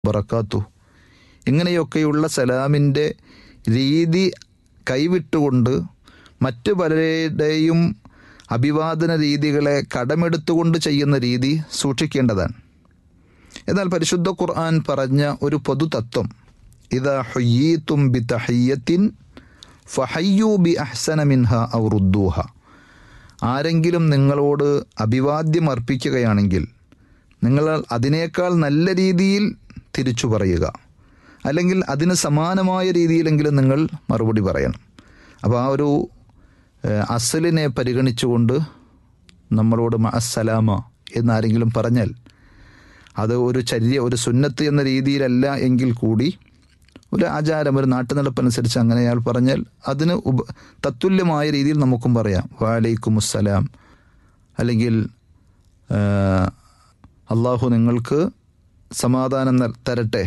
വബറക്കാത്തു ഇങ്ങനെയൊക്കെയുള്ള സലാമിൻ്റെ രീതി കൈവിട്ടുകൊണ്ട് മറ്റു പലരുടെയും അഭിവാദന രീതികളെ കടമെടുത്തുകൊണ്ട് ചെയ്യുന്ന രീതി സൂക്ഷിക്കേണ്ടതാണ് എന്നാൽ പരിശുദ്ധ ഖുർആൻ പറഞ്ഞ ഒരു പൊതുതത്വം ഇതാ ഹുയ്യീത്തും ബി തഹയ്യത്തിൻ ഫഹയ്യൂ ബി അഹ്സന മിൻഹ ഔ റുദ്ദൂഹ ആരെങ്കിലും നിങ്ങളോട് അഭിവാദ്യം അർപ്പിക്കുകയാണെങ്കിൽ നിങ്ങൾ അതിനേക്കാൾ നല്ല രീതിയിൽ തിരിച്ചു പറയുക അല്ലെങ്കിൽ അതിന് സമാനമായ രീതിയിലെങ്കിലും നിങ്ങൾ മറുപടി പറയണം അപ്പോൾ ആ ഒരു ഏഹ്, അസലിനെ പരിഗണിച്ചുകൊണ്ട് നമ്മളോട് അസ്സലാമ എന്നാരെങ്കിലും പറഞ്ഞാൽ അത് ഒരു ചര്യ ഒരു സുന്നത്ത് എന്ന രീതിയിലല്ല എങ്കിൽ കൂടി ഒരു ആചാരം ഒരു നാട്ടുനടപ്പനുസരിച്ച് അങ്ങനെ അയാൾ പറഞ്ഞാൽ അതിന് ഉപ തത്തുല്യമായ രീതിയിൽ നമുക്കും പറയാം വാലൈക്കും അസ്സലാം അല്ലെങ്കിൽ ആ, അള്ളാഹു നിങ്ങൾക്ക് സമാധാനം ന- തരട്ടെ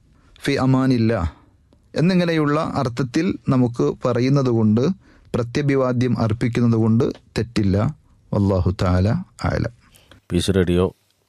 ഫി അമാനില്ല എന്നിങ്ങനെയുള്ള അർത്ഥത്തിൽ നമുക്ക് പറയുന്നത് കൊണ്ട് പ്രത്യഭിവാദ്യം അർപ്പിക്കുന്നത് കൊണ്ട് തെറ്റില്ല അള്ളാഹു താല ആലം പീസ് റേഡിയോ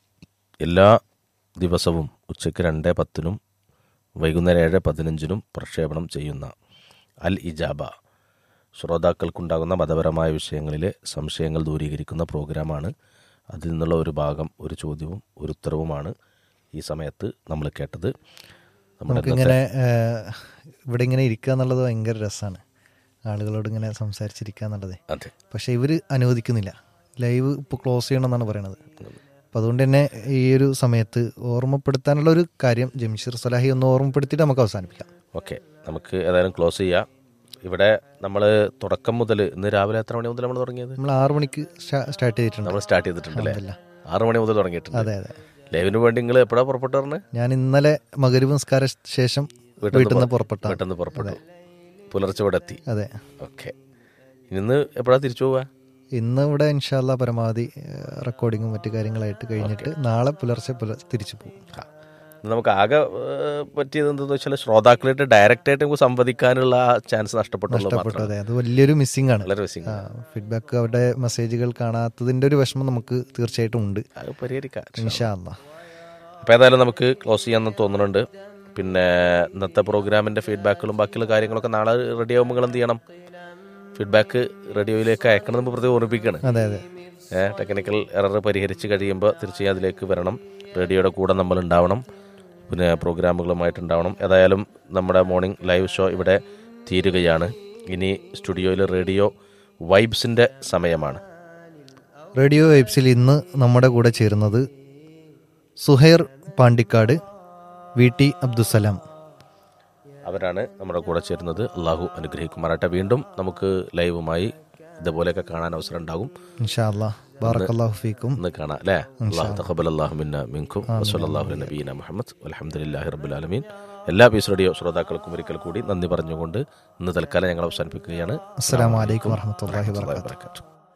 എല്ലാ ദിവസവും ഉച്ചയ്ക്ക് രണ്ട് പത്തിനും വൈകുന്നേരം ഏഴ് പതിനഞ്ചിനും പ്രക്ഷേപണം ചെയ്യുന്ന അൽ ഇജാബ ശ്രോതാക്കൾക്കുണ്ടാകുന്ന മതപരമായ വിഷയങ്ങളിലെ സംശയങ്ങൾ ദൂരീകരിക്കുന്ന പ്രോഗ്രാമാണ് അതിൽ നിന്നുള്ള ഒരു ഭാഗം ഒരു ചോദ്യവും ഒരു ഉത്തരവുമാണ് ഈ സമയത്ത് നമ്മൾ കേട്ടത് നമ്മുടെ ഇന്നത്തെ നമുക്കിങ്ങനെ ഏഹ്, ഇവിടെ ഇങ്ങനെ ഇരിക്കുക എന്നുള്ളത് ഭയങ്കര രസമാണ് ആളുകളോട് ഇങ്ങനെ സംസാരിച്ചിരിക്കുക എന്നുള്ളത് അതെ പക്ഷേ ഇവർ അനുവദിക്കുന്നില്ല ലൈവ് ഇപ്പോൾ ക്ലോസ് ചെയ്യണമെന്നാണ് പറയണത് അപ്പം അതുകൊണ്ട് തന്നെ ഈ ഒരു സമയത്ത് ഓർമ്മപ്പെടുത്താനുള്ള ഒരു കാര്യം ജംഷീർ സലാഹി ഒന്ന് ഓർമ്മപ്പെടുത്തിയിട്ട് നമുക്ക് അവസാനിപ്പിക്കാം ഓക്കെ നമുക്ക് ഏതായാലും ക്ലോസ് ചെയ്യാം ഇവിടെ നമ്മൾ തുടക്കം മുതൽ ഇന്ന് രാവിലെ എത്ര മണി മുതൽ നമ്മൾ തുടങ്ങിയത് നമ്മൾ ആറു മണിക്ക് സ്റ്റാർട്ട് ചെയ്തിട്ടുണ്ട് നമ്മൾ സ്റ്റാർട്ട് ചെയ്തിട്ടുണ്ട് അല്ലേ അൽഹംദുലില്ലാ. ആറ് മണി മുതൽ തുടങ്ങിയിട്ടുണ്ട് അതെ അതെ ലൈവിന് വേണ്ടി നിങ്ങൾ എപ്പോഴാണ് പുറപ്പെട്ടു പറഞ്ഞത് ഞാൻ ഇന്നലെ മകരുവ് നിസ്കാര ശേഷം വീട്ടിൽ നിന്ന് പുറപ്പെട്ട വീട്ടിൽ നിന്ന് പുറപ്പെട്ടു പുലർച്ചെ ഇവിടെ എത്തി അതെ ഓക്കെ ഇന്ന് എപ്പോഴാണ് തിരിച്ചു പോവുക ഇന്ന് ഇവിടെ ഇൻഷാല്ല പരമാവധി ഏഹ്, റെക്കോർഡിങ്ങും മറ്റു കാര്യങ്ങളായിട്ട് കഴിഞ്ഞിട്ട് നാളെ പുലർച്ചെ പുലർ തിരിച്ചു പോകും ആ. ഇന്ന് നമുക്ക് ആകെ ഏഹ്, പറ്റിയത് എന്തെന്ന് വെച്ചാൽ ശ്രോതാക്കളായിട്ട് ഡയറക്റ്റ് ആയിട്ട് നമുക്ക് സംവദിക്കാനുള്ള ചാൻസ് നഷ്ടപ്പെട്ടുള്ളത് നഷ്ടപ്പെട്ടു മാത്രമാണ് അതെ അത് വലിയൊരു മിസ്സിംഗ് ആണ് വളരെ മിസ്സിംഗ് ഫീഡ്ബാക്ക് അവരുടെ മെസ്സേജുകൾ കാണാത്തതിന്റെ ഒരു വിഷമം നമുക്ക് തീർച്ചയായിട്ടും ഉണ്ട് അത് പരിഹരിക്കാം ഇൻഷാ അല്ലാ അപ്പോൾ ഏതായാലും നമുക്ക് ക്ലോസ് ചെയ്യാമെന്ന് തോന്നുന്നുണ്ട് പിന്നെ ഇന്നത്തെ പ്രോഗ്രാമിൻ്റെ ഫീഡ്ബാക്കുകളും ബാക്കിയുള്ള കാര്യങ്ങളൊക്കെ നാളെ റെഡി ആകുമ്പോൾ നിങ്ങൾ എന്ത് ചെയ്യണം ഫീഡ്ബാക്ക് റേഡിയോയിലേക്ക് അയക്കണം എന്ന് പ്രത്യേകം ഓർമ്മിപ്പിക്കുകയാണ് അതെ അതെ ഏഹ് ടെക്നിക്കൽ എറർ പരിഹരിച്ച് കഴിയുമ്പോൾ തീർച്ചയായും അതിലേക്ക് വരണം റേഡിയോയുടെ കൂടെ നമ്മൾ ഉണ്ടാവണം പിന്നെ പ്രോഗ്രാമുകളുമായിട്ട് ഉണ്ടാവണം ഏതായാലും നമ്മുടെ മോർണിംഗ് ലൈവ് ഷോ ഇവിടെ തീരുകയാണ് ഇനി സ്റ്റുഡിയോയിൽ റേഡിയോ വൈബ്സിൻ്റെ സമയമാണ് റേഡിയോ വൈബ്സിൽ ഇന്ന് നമ്മുടെ കൂടെ ചേരുന്നത് സുഹൈർ പാണ്ടിക്കാട് വി ടി അബ്ദുസലാം അവരാണ് നമ്മുടെ കൂടെ ചേരുന്നത് അള്ളാഹു അനുഗ്രഹിക്കുമാറാട്ടെ വീണ്ടും നമുക്ക് ലൈവുമായി ഇതുപോലെയൊക്കെ കാണാൻ അവസരം ഉണ്ടാകും ഇൻഷാ അല്ലാ ബാറക്കല്ലാഹു ഫീക്കും ഇന്ന് കാണാം അല്ലേ അള്ളാഹു തഖബൽ അള്ളാഹു മിന്ന മിൻകും വസ്സലാഹു നബീന മുഹമ്മദ് അലഹമുല്ലാഹി റബ്ബുൽ ആലമീൻ എല്ലാ പീസ് റേഡിയോ ശ്രോതാക്കൾക്കും ഒരിക്കൽ കൂടി നന്ദി പറഞ്ഞുകൊണ്ട് ഇന്ന് തൽക്കാലം ഞങ്ങൾ അവസാനിപ്പിക്കുകയാണ് അസ്സലാമു അലൈക്കും വറഹ്മത്തുള്ളാഹി വബറകാതുഹു വബറകാതുഹു